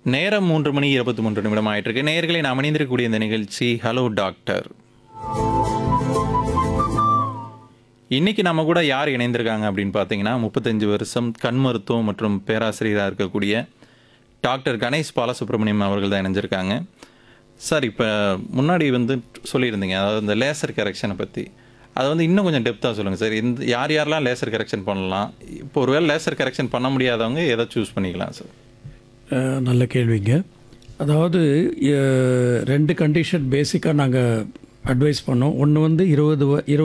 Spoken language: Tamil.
நேரம் மூன்று மணி இருபத்தி மூன்று நிமிடம் ஆயிட்டு இருக்கு நேயர்களை நாம் இணைந்திருக்கக்கூடிய இந்த நிகழ்ச்சி ஹலோ டாக்டர் இன்னைக்கு நம்ம கூட யார் இணைந்திருக்காங்க அப்படின்னு பார்த்தீங்கன்னா முப்பத்தஞ்சு வருஷம் கண் மருத்துவம் மற்றும் பேராசிரியராக இருக்கக்கூடிய டாக்டர் கணேஷ் பாலசுப்ரமணியம் அவர்கள் தான் இணைஞ்சிருக்காங்க சார் இப்போ முன்னாடி வந்து சொல்லியிருந்தீங்க அதாவது இந்த லேசர் கரெக்ஷனை பற்றி அதை வந்து இன்னும் கொஞ்சம் டெப்த்தாக சொல்லுங்கள் சார் இந்த யார் யாரெல்லாம் லேசர் கரெக்ஷன் பண்ணலாம் இப்போ ஒருவேளை லேசர் கரெக்ஷன் பண்ண முடியாதவங்க எதை சூஸ் பண்ணிக்கலாம் சார் அஹ், நல்ல கேள்விங்க அதாவது அஹ், ரெண்டு கண்டிஷன் பேசிக்காக நாங்கள் அட்வைஸ் பண்ணோம் ஒன்று வந்து இருபது வ- இருபது